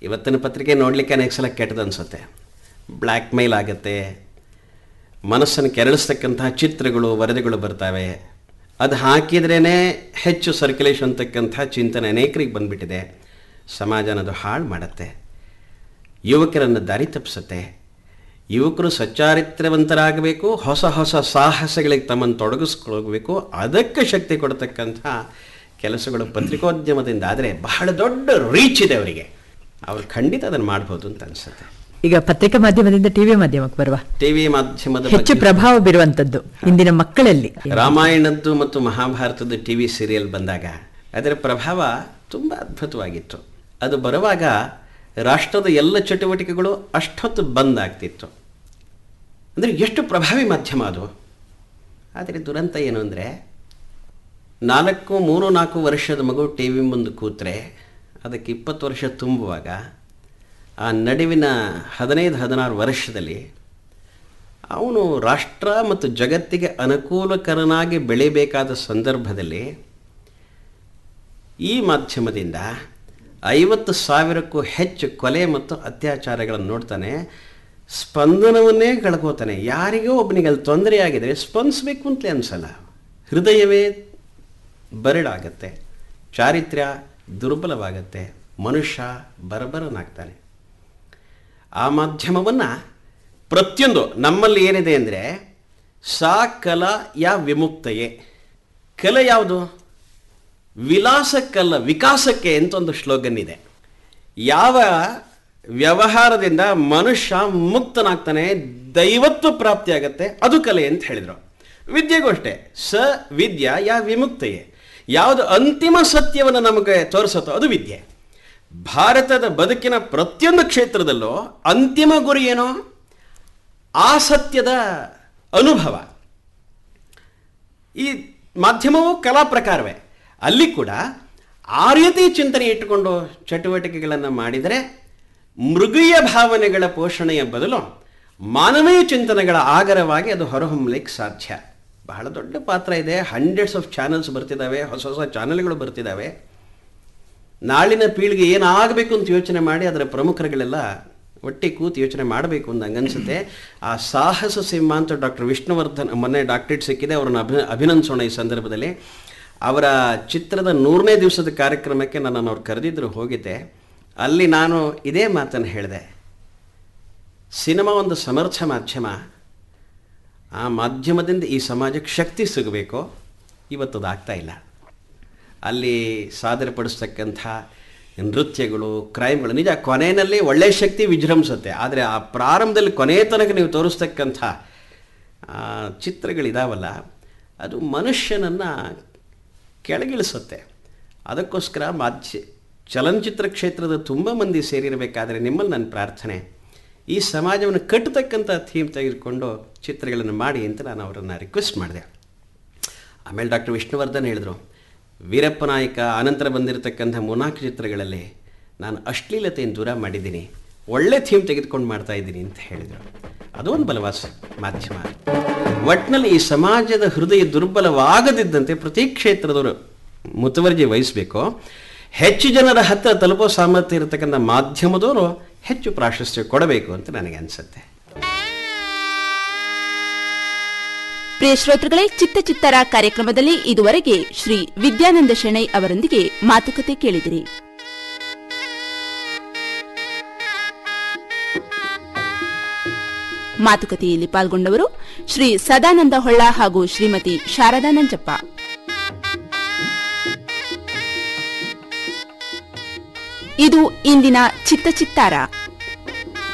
ಇವತ್ತಿನ ಪತ್ರಿಕೆ ನೋಡಲಿಕ್ಕೆ ಅನೇಕ ಸಲ ಕೆಟ್ಟದು ಅನಿಸುತ್ತೆ ಬ್ಲ್ಯಾಕ್ ಮೇಲ್ ಆಗುತ್ತೆ ಮನಸ್ಸನ್ನು ಕೆರಳಿಸ್ತಕ್ಕಂತಹ ಚಿತ್ರಗಳು ವರದಿಗಳು ಬರ್ತವೆ ಅದು ಹಾಕಿದ್ರೇ ಹೆಚ್ಚು ಸರ್ಕ್ಯುಲೇಷನ್ ಅಂತಕ್ಕಂಥ ಚಿಂತನೆ ಅನೇಕರಿಗೆ ಬಂದ್ಬಿಟ್ಟಿದೆ ಸಮಾಜನದು ಹಾಳು ಮಾಡುತ್ತೆ ಯುವಕರನ್ನು ದಾರಿ ತಪ್ಪಿಸುತ್ತೆ ಯುವಕರು ಸಚ್ಚಾರಿತ್ರ್ಯವಂತರಾಗಬೇಕು ಹೊಸ ಹೊಸ ಸಾಹಸಗಳಿಗೆ ತಮ್ಮನ್ನು ತೊಡಗಿಸ್ಕೊಳ್ಬೇಕು ಅದಕ್ಕೆ ಶಕ್ತಿ ಕೊಡತಕ್ಕಂಥ ಕೆಲಸಗಳು ಪತ್ರಿಕೋದ್ಯಮದಿಂದ ಆದರೆ ಬಹಳ ದೊಡ್ಡ ರೀಚ್ ಇದೆ ಅವರಿಗೆ ಅವ್ರು ಖಂಡಿತ ಅದನ್ನು ಮಾಡ್ಬೋದು ಅಂತ ಅನಿಸುತ್ತೆ ಈಗ ಪತ್ರಿಕಾ ಮಾಧ್ಯಮದಿಂದ ಟಿವಿ ಮಾಧ್ಯಮಕ್ಕೆ ಬರುವ ಟಿ ವಿ ಮಾಧ್ಯಮದ ಹೆಚ್ಚು ಬಗ್ಗೆ ಪ್ರಭಾವ ಬೀರುವಂತದ್ದು ಇಂದಿನ ಮಕ್ಕಳಲ್ಲಿ ರಾಮಾಯಣದ್ದು ಮತ್ತು ಮಹಾಭಾರತದ ಟಿ ವಿ ಸೀರಿಯಲ್ ಬಂದಾಗ ಅದರ ಪ್ರಭಾವ ತುಂಬ ಅದ್ಭುತವಾಗಿತ್ತು ಅದು ಬರುವಾಗ ರಾಷ್ಟ್ರದ ಎಲ್ಲ ಚಟುವಟಿಕೆಗಳು ಅಷ್ಟೊತ್ತು ಬಂದ್ ಆಗ್ತಿತ್ತು ಅಂದರೆ ಎಷ್ಟು ಪ್ರಭಾವಿ ಮಾಧ್ಯಮ ಅದು ಆದರೆ ದುರಂತ ಏನು ಅಂದರೆ ನಾಲ್ಕು ಮೂರು ನಾಲ್ಕು ವರ್ಷದ ಮಗು ಟಿ ವಿ ಮುಂದೆ ಕೂತ್ರೆ ಅದಕ್ಕೆ ಇಪ್ಪತ್ತು ವರ್ಷ ತುಂಬುವಾಗ ಆ ನಡುವಿನ ಹದಿನೈದು ಹದಿನಾರು ವರ್ಷದಲ್ಲಿ ಅವನು ರಾಷ್ಟ್ರ ಮತ್ತು ಜಗತ್ತಿಗೆ ಅನುಕೂಲಕರನಾಗಿ ಬೆಳಿಬೇಕಾದ ಸಂದರ್ಭದಲ್ಲಿ ಈ ಮಾಧ್ಯಮದಿಂದ ಐವತ್ತು ಸಾವಿರಕ್ಕೂ ಹೆಚ್ಚು ಕೊಲೆ ಮತ್ತು ಅತ್ಯಾಚಾರಗಳನ್ನು ನೋಡ್ತಾನೆ ಸ್ಪಂದನವನ್ನೇ ಕಳ್ಕೋತಾನೆ ಯಾರಿಗೋ ಒಬ್ಬನಿಗೆ ಅಲ್ಲಿ ತೊಂದರೆಯಾಗಿದ್ರೆ ಸ್ಪಂದಿಸಬೇಕು ಅಂತಲೇ ಅನಿಸಲ್ಲ ಹೃದಯವೇ ಬರಡಾಗತ್ತೆ ಚಾರಿತ್ರ್ಯ ದುರ್ಬಲವಾಗತ್ತೆ ಮನುಷ್ಯ ಬರಬರನಾಗ್ತಾನೆ ಆ ಮಾಧ್ಯಮವನ್ನು ಪ್ರತಿಯೊಂದು ನಮ್ಮಲ್ಲಿ ಏನಿದೆ ಅಂದರೆ ಸಾ ಕಲಾ ಯಾ ವಿಮುಕ್ತಯೇ ಕಲೆ ಯಾವುದು ವಿಲಾಸಕ್ಕಲ್ಲ ವಿಕಾಸಕ್ಕೆ ಅಂತ ಒಂದು ಸ್ಲೋಗನ್ ಇದೆ ಯಾವ ವ್ಯವಹಾರದಿಂದ ಮನುಷ್ಯ ಮುಕ್ತನಾಗ್ತಾನೆ ದೈವತ್ವ ಪ್ರಾಪ್ತಿಯಾಗತ್ತೆ ಅದು ಕಲೆ ಅಂತ ಹೇಳಿದರು ವಿದ್ಯೆಗೂ ಅಷ್ಟೇ ಸ ವಿದ್ಯಾ ಯಾ ವಿಮುಕ್ತಯೇ ಯಾವುದು ಅಂತಿಮ ಸತ್ಯವನ್ನು ನಮಗೆ ತೋರಿಸುತ್ತೋ ಅದು ವಿದ್ಯೆ ಭಾರತದ ಬದುಕಿನ ಪ್ರತಿಯೊಂದು ಕ್ಷೇತ್ರದಲ್ಲೂ ಅಂತಿಮ ಗುರಿ ಏನು ಆ ಸತ್ಯದ ಅನುಭವ ಈ ಮಾಧ್ಯಮವು ಕಲಾ ಪ್ರಕಾರವೇ ಅಲ್ಲಿ ಕೂಡ ಆ ರೀತಿ ಚಿಂತನೆ ಇಟ್ಟುಕೊಂಡು ಚಟುವಟಿಕೆಗಳನ್ನು ಮಾಡಿದರೆ ಮೃಗೀಯ ಭಾವನೆಗಳ ಪೋಷಣೆಯ ಬದಲು ಮಾನವೀಯ ಚಿಂತನೆಗಳ ಆಗರವಾಗಿ ಅದು ಹೊರಹೊಮ್ಮಲಿಕ್ಕೆ ಸಾಧ್ಯ ಬಹಳ ದೊಡ್ಡ ಪಾತ್ರ ಇದೆ ಹಂಡ್ರೆಡ್ಸ್ ಆಫ್ ಚಾನಲ್ಸ್ ಬರ್ತಿದ್ದಾವೆ ಹೊಸ ಹೊಸ ಚಾನಲ್ಗಳು ಬರ್ತಿದ್ದಾವೆ ನಾಳಿನ ಪೀಳಿಗೆ ಏನಾಗಬೇಕು ಅಂತ ಯೋಚನೆ ಮಾಡಿ ಅದರ ಪ್ರಮುಖರುಗಳೆಲ್ಲ ಒಟ್ಟಿ ಕೂತು ಯೋಚನೆ ಮಾಡಬೇಕು ಅಂತ ಹಂಗನ್ಸುತ್ತೆ ಆ ಸಾಹಸ ಸಿಂಹ ಅಂತ ಡಾಕ್ಟರ್ ವಿಷ್ಣುವರ್ಧನ್ ಮೊನ್ನೆ ಡಾಕ್ಟರೇಟ್ ಸಿಕ್ಕಿದೆ ಅವ್ರನ್ನ ಅಭಿ ಅಭಿನಂದಿಸೋಣ ಈ ಸಂದರ್ಭದಲ್ಲಿ ಅವರ ಚಿತ್ರದ ನೂರನೇ ದಿವಸದ ಕಾರ್ಯಕ್ರಮಕ್ಕೆ ನನ್ನನ್ನು ಅವ್ರು ಕರೆದಿದ್ರು ಹೋಗಿದ್ದೆ ಅಲ್ಲಿ ನಾನು ಇದೇ ಮಾತನ್ನು ಹೇಳಿದೆ ಸಿನಿಮಾ ಒಂದು ಸಮರ್ಥ ಮಾಧ್ಯಮ ಆ ಮಾಧ್ಯಮದಿಂದ ಈ ಸಮಾಜಕ್ಕೆ ಶಕ್ತಿ ಸಿಗಬೇಕು ಇವತ್ತದು ಆಗ್ತಾ ಇಲ್ಲ ಅಲ್ಲಿ ಸಾದರಪಡಿಸ್ತಕ್ಕಂಥ ನೃತ್ಯಗಳು ಕ್ರೈಮ್ಗಳು ನಿಜ ಕೊನೆಯಲ್ಲಿ ಒಳ್ಳೆ ಶಕ್ತಿ ವಿಜೃಂಭಿಸುತ್ತೆ ಆದರೆ ಆ ಪ್ರಾರಂಭದಲ್ಲಿ ಕೊನೆಯ ತನಕ ನೀವು ತೋರಿಸ್ತಕ್ಕಂಥ ಆ, ಚಿತ್ರಗಳಿದಾವಲ್ಲ ಅದು ಮನುಷ್ಯನನ್ನು ಕೆಳಗಿಳಿಸುತ್ತೆ ಅದಕ್ಕೋಸ್ಕರ ಮಾಧ್ಯ ಚಲನಚಿತ್ರ ಕ್ಷೇತ್ರದ ತುಂಬ ಮಂದಿ ಸೇರಿರಬೇಕಾದ್ರೆ ನಿಮ್ಮಲ್ಲಿ ನನ್ನ ಪ್ರಾರ್ಥನೆ ಈ ಸಮಾಜವನ್ನು ಕಟ್ಟತಕ್ಕಂಥ ಥೀಮ್ ತೆಗೆದುಕೊಂಡು ಚಿತ್ರಗಳನ್ನು ಮಾಡಿ ಅಂತ ನಾನು ಅವರನ್ನು ರಿಕ್ವೆಸ್ಟ್ ಮಾಡಿದೆ ಆಮೇಲೆ ಡಾಕ್ಟರ್ ವಿಷ್ಣುವರ್ಧನ್ ಹೇಳಿದರು ವೀರಪ್ಪ ನಾಯಕ ಅನಂತರ ಬಂದಿರತಕ್ಕಂಥ ಮೂರ್ನಾಲ್ಕು ಚಿತ್ರಗಳಲ್ಲಿ ನಾನು ಅಶ್ಲೀಲತೆಯನ್ನು ದೂರ ಮಾಡಿದ್ದೀನಿ ಒಳ್ಳೆ ಥೀಮ್ ತೆಗೆದುಕೊಂಡು ಮಾಡ್ತಾ ಇದ್ದೀನಿ ಅಂತ ಹೇಳಿದರು ಅದು ಒಂದು ಬಲವಾಸ ಮಾಧ್ಯಮ ಒಟ್ಟಿನಲ್ಲಿ ಈ ಸಮಾಜದ ಹೃದಯ ದುರ್ಬಲವಾಗದಿದ್ದಂತೆ ಪ್ರತಿ ಕ್ಷೇತ್ರದವರು ಮುತುವರ್ಜಿ ವಹಿಸಬೇಕು ಹೆಚ್ಚು ಜನರ ಹತ್ತಿರ ತಲುಪೋ ಸಾಮರ್ಥ್ಯ ಇರತಕ್ಕಂಥ ಮಾಧ್ಯಮದವರು ಹೆಚ್ಚು ಪ್ರಾಶಸ್ತ್ಯ ಕೊಡಬೇಕು ಅಂತ ನನಗೆ ಅನಿಸುತ್ತೆ ಪ್ರಿಯ ಶ್ರೋತೃಗಳೇ ಚಿತ್ತ ಚಿತ್ತರ ಕಾರ್ಯಕ್ರಮದಲ್ಲಿ ಇದುವರೆಗೆ ಶ್ರೀ ವಿದ್ಯಾನಂದ ಶೆಣೈ ಅವರೊಂದಿಗೆ ಮಾತುಕತೆ ಕೇಳಿದಿರಿ ಮಾತುಕತೆಯಲ್ಲಿ ಪಾಲ್ಗೊಂಡವರು ಶ್ರೀ ಸದಾನಂದ ಹೊಳ್ಳ ಹಾಗೂ ಶ್ರೀಮತಿ ಶಾರದಾ ನಂಜಪ್ಪ ಇದು ಇಂದಿನ ಚಿತ್ತ ಚಿತ್ತಾರ